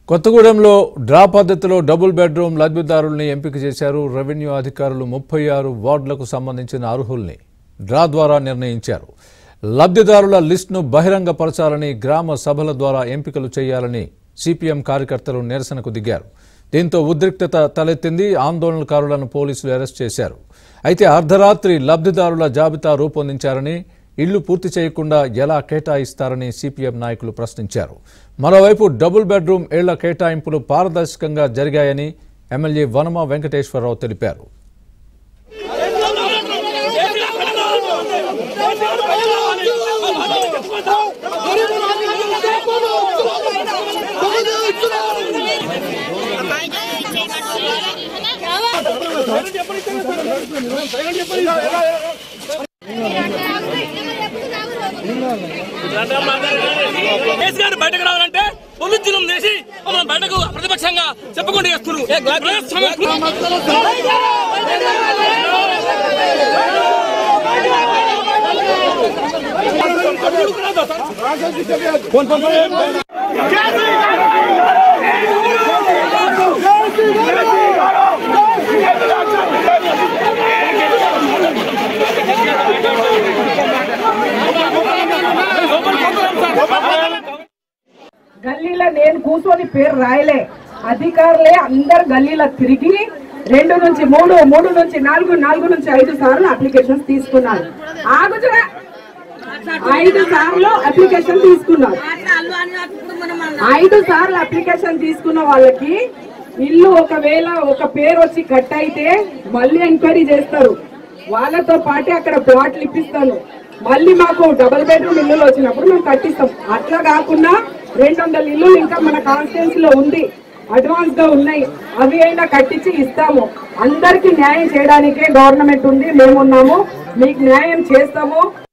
కొత్తగూడెంలో డ్రా పద్ధతిలో double bedroom లబ్ధిదారుల్ని ఎంపిక చేశారు రెవెన్యూ అధికారులు ముప్పై ఆరు వార్డులకు సంబంధించిన అర్హుల్ని డ్రా ద్వారా నిర్ణయించారు లబ్ధిదారుల లిస్టును బహిరంగపరచాలని గ్రామ సభల ద్వారా ఎంపికలు చేయాలని సిపిఎం కార్యకర్తలు నిరసనకు దిగారు దీంతో ఉద్రిక్తత తలెత్తింది ఆందోళనకారులను పోలీసులు అరెస్ట్ చేశారు అయితే అర్ధరాత్రి లబ్ధిదారుల జాబితా రూపొందించారని ఇళ్లు పూర్తి చేయకుండా ఎలా కేటాయిస్తారని సిపిఎం నాయకులు ప్రశ్నించారు మరోవైపు డబుల్ బెడ్రూమ్ ఇళ్ల కేటాయింపులు పారదర్శకంగా జరిగాయని ఎమ్మెల్యే వనమ వెంకటేశ్వరరావు తెలిపారు కేసీఆర్ బయటకు రావాలంటే పొలిచులం చేసి మమ్మల్ని బయటకు ప్రతిపక్షంగా చెప్పుకుంటూ చేస్తున్నారు గల్లీలో నేను కూర్చొని పేరు రాయలే అధికారులే అందరు గల్లీలో తిరిగి రెండు నుంచి మూడు మూడు నుంచి నాలుగు నాలుగు నుంచి ఐదు సార్లు అప్లికేషన్స్ తీసుకున్నారు ఆగుతురా ఐదు సార్లు అప్లికేషన్ తీసుకున్నారు ఐదు సార్లు అప్లికేషన్ తీసుకున్న వాళ్ళకి ఇల్లు ఒకవేళ ఒక పేరు వచ్చి కట్ అయితే మళ్ళీ ఎంక్వైరీ చేస్తారు వాళ్ళతో పాటే అక్కడ ప్లాట్లు ఇప్పిస్తాను మళ్ళీ మాకు డబుల్ బెడ్రూమ్ ఇల్లులు వచ్చినప్పుడు మేము కట్టిస్తాం అట్లా కాకుండా రెండు వందల ఇల్లులు ఇంకా మన కాన్స్టిట్యున్సీ లో ఉంది అడ్వాన్స్ గా ఉన్నాయి అవి అయినా కట్టించి ఇస్తాము అందరికి న్యాయం చేయడానికే గవర్నమెంట్ ఉంది మేమున్నాము మీకు న్యాయం చేస్తాము